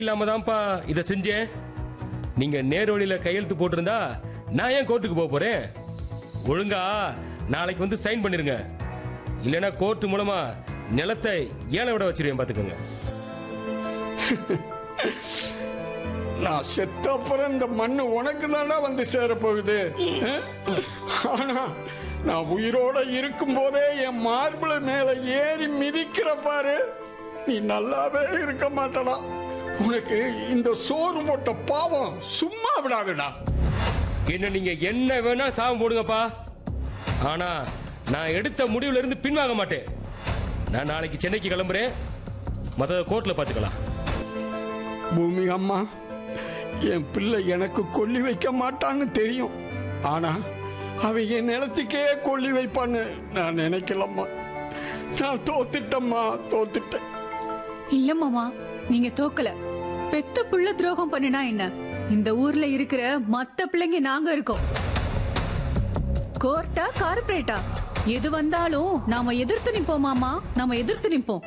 இல்லாம தான்ப்பா இதை செஞ்சேன் நீங்க நேர் வழியில கையெழுத்து போட்டிருந்தா நான் ஏன் கோர்ட்டுக்கு போக போறேன் ஒழுங்கா நாளைக்கு வந்து சைன் பண்ணிருங்க இல்லைன்னா கோர்ட் மூலமா நிலத்தை ஏழை விட வச்சிருவேன் பாத்துக்கோங்க நான் செத்த அப்புறம் இந்த மண்ணு உனக்கு தானே வந்து சேரப்போகுது அஹ்? ஆனா நான் உயிரோட இருக்கும் போதே என் மார்பிள மேல ஏறி மிதிக்கிற பாரு நீ நல்லாவே இருக்க மாட்டடா உனக்கு இந்த சோறு போட்ட பாவம் சும்மா விடாதுடா என்ன நீங்க என்ன வேணா சாபம் போடுங்கப்பா ஆனா நான் எடுத்த முடிவுல இருந்து பின்வாங்க மாட்டேன் நான் நாளைக்கு சென்னைக்கு கிளம்புறேன் மற்ற கோர்ட்ல பாத்துக்கலாம் பூமி அம்மா என் பிள்ளை எனக்கு கொல்லி வைக்க மாட்டான்னு தெரியும் ஆனா அவன் என் நிலத்துக்கே கொல்லி வைப்பான்னு நான் நினைக்கலம்மா நான் தோத்துட்டம்மா தோத்துட்டேன் இல்ல மாமா நீங்க தோக்கல பெத்த புள்ள துரோகம் பண்ணினா என்ன இந்த ஊர்ல இருக்கிற மத்த பிள்ளைங்க நாங்க இருக்கோம் கோர்ட்டா கார்பரேட்டா எது வந்தாலும் நாம எதிர்த்து நிப்போம் மாமா நாம எதிர்த்து நிப்போம்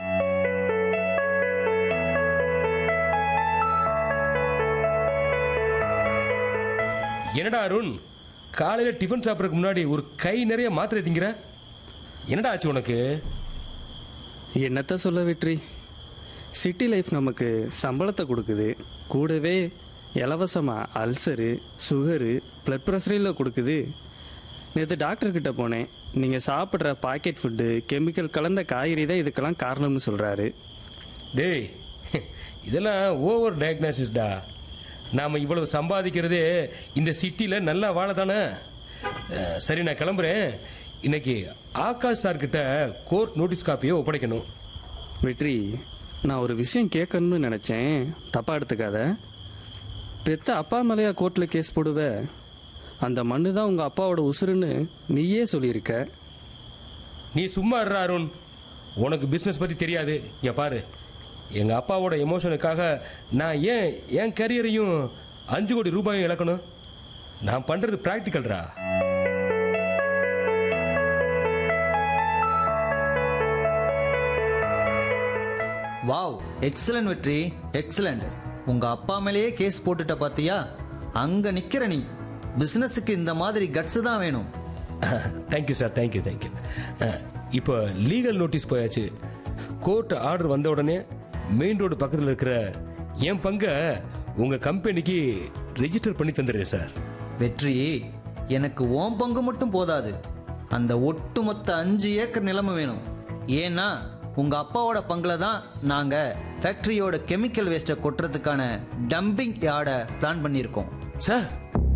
என்னடா அருண் காலையில டிஃபன் சாப்பிடறதுக்கு முன்னாடி ஒரு கை நிறைய மாத்திரை திங்கிற என்னடா ஆச்சு உனக்கு என்னத்த சொல்ல வெற்றி சிட்டி லைஃப் நமக்கு சம்பளத்தை கொடுக்குது கூடவே இலவசமாக அல்சரு சுகரு பிளட் ப்ரெஷரில் கொடுக்குது நேற்று டாக்டர்கிட்ட போனேன் நீங்கள் சாப்பிட்ற பாக்கெட் ஃபுட்டு கெமிக்கல் கலந்த காய்கறி தான் இதுக்கெல்லாம் காரணம்னு சொல்கிறாரு டேய் இதெல்லாம் ஓவர் டயக்னாசிஸ்டா நாம இவ்வளவு சம்பாதிக்கிறதே இந்த சிட்டில நல்லா வாழ தானே அஹ், சரி நான் கிளம்புறேன் இன்னைக்கு ஆகாஷ் சார் கிட்ட கோர்ட் நோட்டீஸ் காப்பியை ஒப்படைக்கணும் வெற்றி நான் ஒரு விஷயம் கேட்கணும்னு நினச்சேன் தப்பாக எடுத்துக்காத பெத்த அப்பா மேலேயா கோர்ட்டில் கேஸ் போடுவ அந்த மண்ணு தான் உங்கள் அப்பாவோட உசுருன்னு நீயே சொல்லியிருக்க நீ சும்மா இருடா அருண் உனக்கு பிசினஸ் பத்தி தெரியாது இங்க பாரு எங்க அப்பாவோட எமோஷனுக்காக நான் ஏன் என் கரியரையும் அஞ்சு கோடி ரூபாயும் இழக்கணும் நான் பண்றது பிராக்டிக்கல்ரா வாவ் எக்ஸலன்ட் வெற்றி எக்ஸலண்ட் உங்க அப்பா மேலேயே கேஸ் போட்டுட்ட பாத்தியா அங்க நிக்கிற நீ பிசினஸுக்கு இந்த மாதிரி கட்ஸ் தான் வேணும் தேங்க்யூ சார் தேங்க்யூ தேங்க்யூ இப்போ லீகல் நோட்டீஸ் போயாச்சு கோர்ட் ஆர்டர் வந்த உடனே மெயின் ரோடு பக்கத்தில் இருக்கிற என் பங்கை உங்க கம்பெனிக்கு ரெஜிஸ்டர் பண்ணி தந்துடுறேன் சார் வெற்றி எனக்கு ஓம் பங்கு மட்டும் போதாது அந்த ஒட்டுமொத்த அஞ்சு ஏக்கர் நிலம வேணும் ஏன்னா உங்க அப்பாவோட பங்குல தான் நாங்க ஃபேக்டரியோட கெமிக்கல் வேஸ்ட்டை கொட்டுறதுக்கான டம்பிங் யார்டை பிளான் பண்ணியிருக்கோம் சார்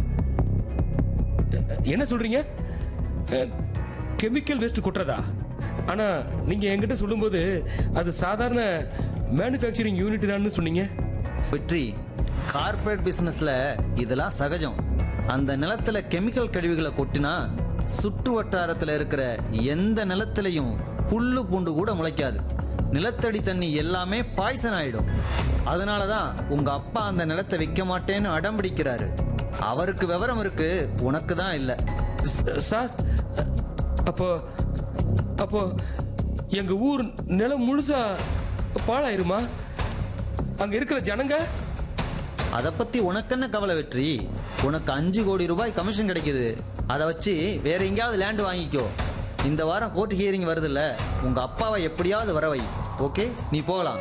அஹ், என்ன சொல்றீங்க கெமிக்கல் வேஸ்ட் கொட்டுறதா ஆனா நீங்க என்கிட்ட சொல்லும்போது அது சாதாரண மேனுஃபேக்சரிங் யூனிட் தான் சொன்னீங்க வெற்றி கார்ப்பரேட் பிசினஸ்ல இதெல்லாம் சகஜம் அந்த நிலத்துல கெமிக்கல் கழிவுகளை கொட்டினா சுற்று வட்டாரத்துல இருக்கிற எந்த நிலத்திலையும் புல்லு பூண்டு கூட முளைக்காது நிலத்தடி தண்ணி எல்லாமே பாய்சன் ஆயிடும் அதனால தான் உங்க அப்பா அந்த நிலத்தை விற்க மாட்டேன்னு அடம் பிடிக்கிறாரு அவருக்கு விவரம் இருக்கு உனக்கு தான் இல்லை ச- சார் அப்போ அப்போ எங்க ஊர் நிலம் முழுசா பாழாயிருமா அங்க இருக்கிற ஜனங்க அதை பத்தி உனக்கு என்ன கவலை வெற்றி உனக்கு அஞ்சு கோடி ரூபாய் கமிஷன் கிடைக்குது அதை வச்சு வேற எங்கேயாவது லேண்ட் வாங்கிக்கோ இந்த வாரம் கோர்ட் ஹியரிங் வருதுல்ல உங்க அப்பாவை எப்படியாவது வர வை ஓகே நீ போகலாம்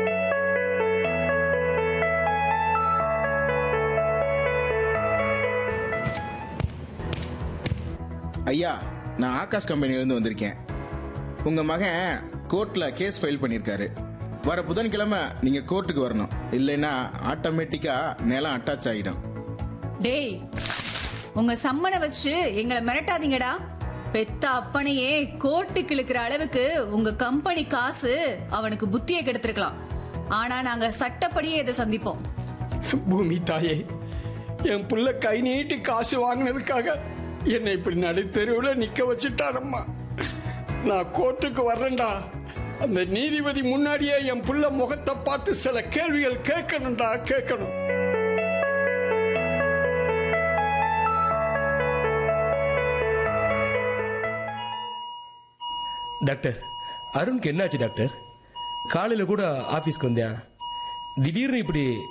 ஐயா நான் ஆகாஷ் கம்பெனிலேருந்து வந்திருக்கேன் உங்க மகன் கோர்ட்ல கேஸ் ஃபைல் பண்ணியிருக்காரு வர புதன்கிழமை நீங்க கோர்ட்டுக்கு வரணும் இல்லைன்னா ஆட்டோமேட்டிக்கா நிலம் அட்டாச் ஆகிடும் டேய் உங்க சம்மனை வச்சு எங்களை மிரட்டாதீங்கடா பெத்த அப்பனையே கோர்ட்டுக்கு இழுக்கிற அளவுக்கு உங்க கம்பெனி காசு அவனுக்கு புத்தியை கெடுத்திருக்கலாம் ஆனா நாங்க சட்டப்படியே இதை சந்திப்போம் பூமி தாயே என் புள்ள கை நீட்டி காசு வாங்கினதுக்காக என்னை இப்படி நடுத்தெருவில் நிக்க வச்சுட்டாரம்மா நான் கோர்ட்டுக்கு வர்றேன்டா அந்த நீதிபதி முன்னாடியே என் புள்ள முகத்தை பார்த்து சில கேள்விகள் கேட்கணும்டா கேட்கணும் டாக்டர் அருணுக்கு என்னாச்சு டாக்டர் காலையில கூட ஆபீஸ்க்கு வந்தேன் திடீர்னு இப்படி